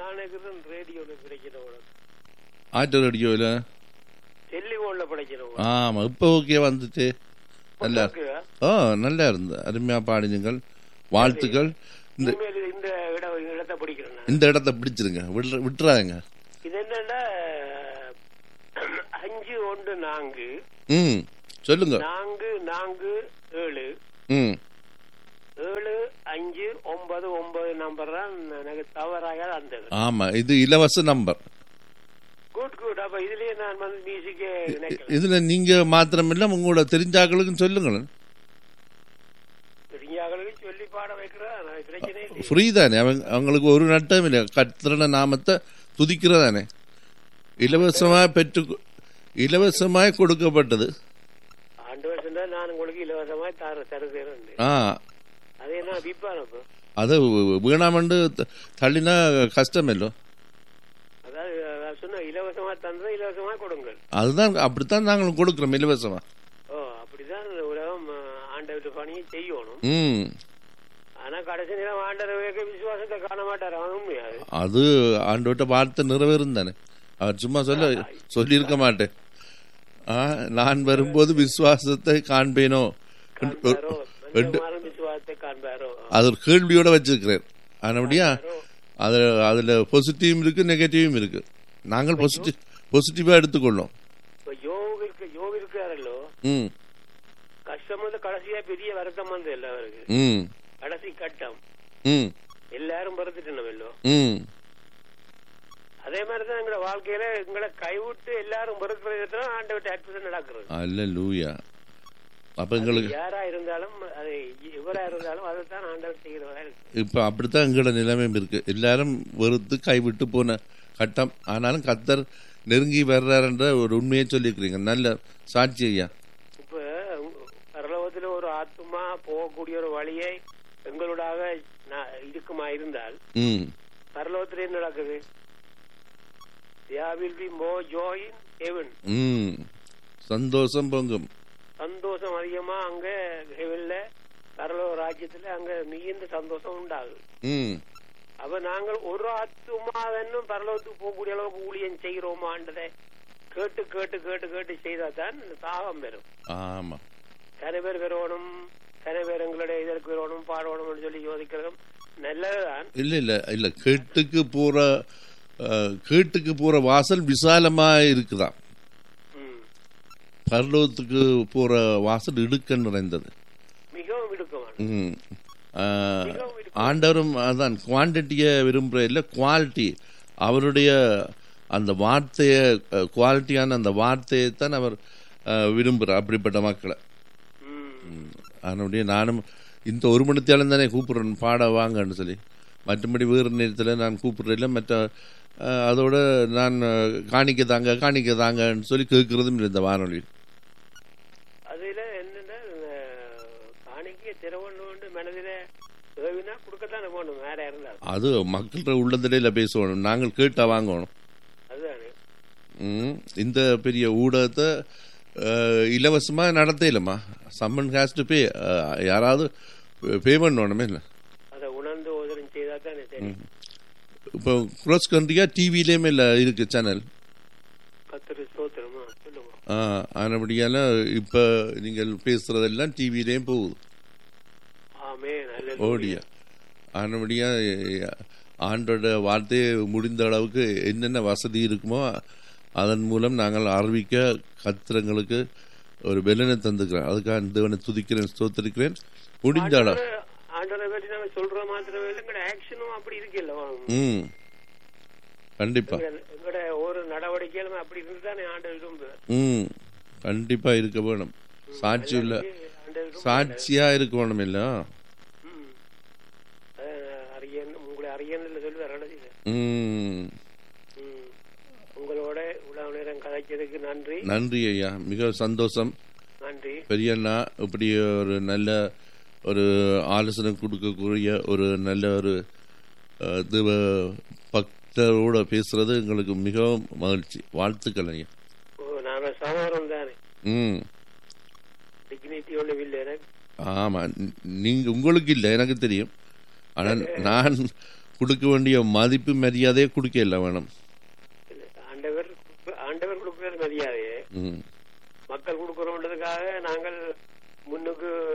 நான் நினைக்கிறேன் ரேடியோல பிரச்சனை உனக்கு ஆட்டு ரேடியோவில் டெலிபோன்ல பிரச்சனை ஆமாம் இப்போ ஓகே வந்துட்டு நல்லா உனக்கு ஓ நல்லா இருந்தது அருமையாக பாடினீங்கள் வாழ்த்துக்கள் இந்த இனிமேல் இந்த இடம் இடத்தை பிடிக்கிறேன் நான். இந்த இடத்த பிடிச்சிருங்க விட்ற விட்டுறாங்க இது என்னன்னா அஞ்சு ஒன்று நான்கு ம் சொல்லுங்க நான்கு நான்கு ஏழு ம் ஏழு அஞ்சு ஒன்பது ஒன்பது நம்பர் தான் எனக்கு தவறாக அந்த ஆமாம் இது இலவச நம்பர் குட் குட் அப்ப இதுலயே நான் வந்து மியூசிக்கே நினைக்கிறேன் இதில் நீங்கள் மாத்திரமில்ல உங்களோட தெரிஞ்சாக்களுக்கும் சொல்லுங்களேன் பெரியார்களுக்கு சொல்லி பாட வைக்கிறேன் நான் பிரச்சனை இல்லை ஃப்ரீ தானே அவங்க அவங்களுக்கு ஒரு நட்டம் இல்லை கத்திரன நாமத்தை துதிக்கிறதானே இலவசமாக பெற்று இலவசமாய் கொடுக்கப்பட்டது ஆண்டு வருஷம் தான் நான் உங்களுக்கு இலவசமா தர தருகிறேன் ஆ அதே நான் விற்பான் அப்போ அது வீணாமண்டு த- தள்ளினா கஷ்டமில்லோ அதாவது அதாவது சொன்ன இலவசமா தந்ததை இலவசமா கொடுங்கள் அதுதான் அப்படித்தான் நாங்களும் கொடுக்குறோம் இலவசமா ஓ அப்படிதான் இந்த உலகம் ஆண்டவர்கிட்ட பணியை செய்யணும் ம் ஆனா கடைசி நேரம் ஆண்டவருக்கு விசுவாசத்தை காண மாட்டார் அவன் உண்மையாது அது ஆண்டோட்ட வார்த்தை நிறைவேறும் தானே அவர் சும்மா சொல்ல சொல்லியிருக்க மாட்டேன் ஆ நான் வரும்போது விசுவாசத்தை காண்பேனோ காண்பாரோ மனிதமாரும் விசுவாசத்தை காண்பாரோ அது ஒரு கேள்வியோட வச்சிருக்கிறேன் அதனபடியா அது அதுல பாசிட்டிவும் இருக்கு நெகட்டிவும் இருக்கு நாங்கள் பாசிட்டிவ் பாசிட்டிவா எடுத்துக்கொள்ளோம் இப்ப யோகிற்கு யோகி இருக்காரல்லோ ம் கஷ்டம் வந்து கடைசியா பெரிய வருத்தம் வந்து எல்லாருக்கு ம் கடைசி கட்டம் ம் எல்லாரும் பறந்துட்டோம் ம் அதே மாதிரிதான் எங்களோட வாழ்க்கையில எங்களை கைவிட்டு எல்லாரும் பொறுக்கிறது ஆண்டவர்கிட்ட அற்புதம் நடக்கிறது அல்ல லூயா அப்ப எங்களுக்கு யாரா இருந்தாலும் அது இவரா இருந்தாலும் அதைத்தான் ஆண்டவர் செய்கிறவரா இருக்கு இப்ப அப்படித்தான் எங்களோட நிலைமையும் இருக்கு எல்லாரும் வெறுத்து கைவிட்டு போன கட்டம் ஆனாலும் கத்தர் நெருங்கி வர்றாருன்ற ஒரு உண்மையை சொல்லியிருக்கிறீங்க நல்ல சாட்சி ஐயா இப்ப பரலோகத்துல ஒரு ஆத்மா போகக்கூடிய ஒரு வழியை எங்களோடாக நா- இருக்குமா இருந்தால் ம் பரலோகத்துல என்ன நடக்குது there will be more joy in heaven ம் சந்தோஷம் பொங்கும் சந்தோஷம் அதிகமா அங்க ஹெவன்ல பரலோக ராஜ்யத்துல அங்க மிகுந்த சந்தோஷம் உண்டாகுது ம் அப்ப நாங்கள் ஒரு ஆத்துமாவென்னும் பரலோகத்துக்கு போகக்கூடிய அளவுக்கு ஊழியம் செய்கிறோமான்றதை கேட்டு கேட்டு கேட்டு கேட்டு செய்தா தான் இந்த தாகம் பெறும் ஆமா கன பேர் பெறணும் கன பேர் எங்களுடைய இதற்கு பெறணும் பாடணும்னு சொல்லி யோசிக்கிறதும் நல்லதுதான் இல்ல இல்ல இல்ல கேட்டுக்கு போற அஹ், கேட்டுக்கு போற வாசல் விசாலமா இருக்குதாம் ம். பரலோகத்துக்கு போற வாசல் இடுக்க நிறைந்தது மிகவும் இடுக்கமான ம். ஆஹ், ஆண்டவரும் அதான் குவான்டிட்டியை விரும்புகிற இல்லை குவாலிட்டி அவருடைய அந்த வார்த்தையை குவாலிட்டியான அந்த வார்த்தையை தான் அவர் ஆஹ், விரும்புகிறார் அப்படிப்பட்ட மக்களை ம். அதனுடைய நானும் இந்த ஒரு மணித்தாலும் தானே கூப்பிடுறேன் பாட வாங்கன்னு சொல்லி மற்றபடி வேறு நேரத்தில் நான் கூப்பிடுறதில்ல மற்ற ஆஹ், அதோட நான் ஆஹ், காணிக்க தாங்க காணிக்க தாங்கன்னு சொல்லி கேட்கறதும் இல்லை இந்த வானொலியில் அதுல என்னன்னா அஹ், காணிக்கை திறவண்ணு மனதில ஏவினா கொடுக்கத்தானே போகணும் வேற இருந்தாலும் அது மக்கள்கிட்ட உள்ளதிலே பேசணும் நாங்கள் கேட்டா வாங்கணும் அதுதானே ம், இந்த பெரிய ஊடகத்தை அஹ், இலவசமா நடத்தையிலம்மா சம்மன் ஹேஸ் டு பே யாராவது பே பண்ணணுமே இல்லை அதை உணர்ந்து உதரம் செய்தா தானே சரி இப்போ க்ராஸ் கண்ட்ரியாக டிவிலேயுமே இல்லை இருக்கு சேனல் கத்திரி ஸ்தோத்திரமா சொல்லுங்க ஆனபடியால் இப்போ நீங்கள் பேசுறதெல்லாம் டிவிலேயும் போகுது ஆமே நல்ல ஓடியா ஆனபடியா ஆண்டோட வார்த்தையை முடிந்த அளவுக்கு என்னென்ன வசதி இருக்குமோ அதன் மூலம் நாங்கள் அறிவிக்க கத்திரங்களுக்கு ஒரு பெலனை தந்துக்கிறேன் அதுக்காக தேவனை துதிக்கிறேன் ஸ்தோத்திருக்கிறேன் முடிந்த அளவு ஆண்டரை பற்றி நாங்க சொல்ற மாத்திரமே இல்லை எங்களோட ஆக்ஷனும் அப்படி இருக்குல்ல ம் கண்டிப்பா எங்களோட ஒரு நடவடிக்கையிலுமே அப்படி இருந்து தானே ஆண்டர் விரும்பு ம் கண்டிப்பா இருக்க வேணும் சாட்சி உள்ள ஆண்டர் விரும்பு சாட்சியா இருக்க வேணும் இல்ல ம். அஹ், அரியன் உங்களை அரியன்ல சொல்லி வரணும் ம் ம். உங்களோட இவ்வளவு நேரம் கதைச்சதுக்கு நன்றி நன்றி ஐயா மிக சந்தோஷம் நன்றி பெரியண்ணா இப்படி ஒரு நல்ல ஒரு ஆலோசனை கொடுக்கக்கூடிய ஒரு நல்ல ஒரு அஹ், தேவ பக்தரோட பேசுறது எங்களுக்கு மிகவும் மகிழ்ச்சி வாழ்த்துக்கள் ஐயா ஓ நாங்க சகோதரம் தானே ம் டிக்னிட்டி ஒன்றும் இல்லை எனக்கு ஆமா ந- நீங்க உங்களுக்கு இல்லை எனக்கு தெரியும் ஆனால் நான் கொடுக்க வேண்டிய மதிப்பு மரியாதையை கொடுக்க இல்லை வேணும் ஆண்டவர் ஆண்டவர் கொடுக்கிறது மரியாதையே ம் மக்கள் கொடுக்கறோன்றதுக்காக நாங்கள் முன்னுக்கு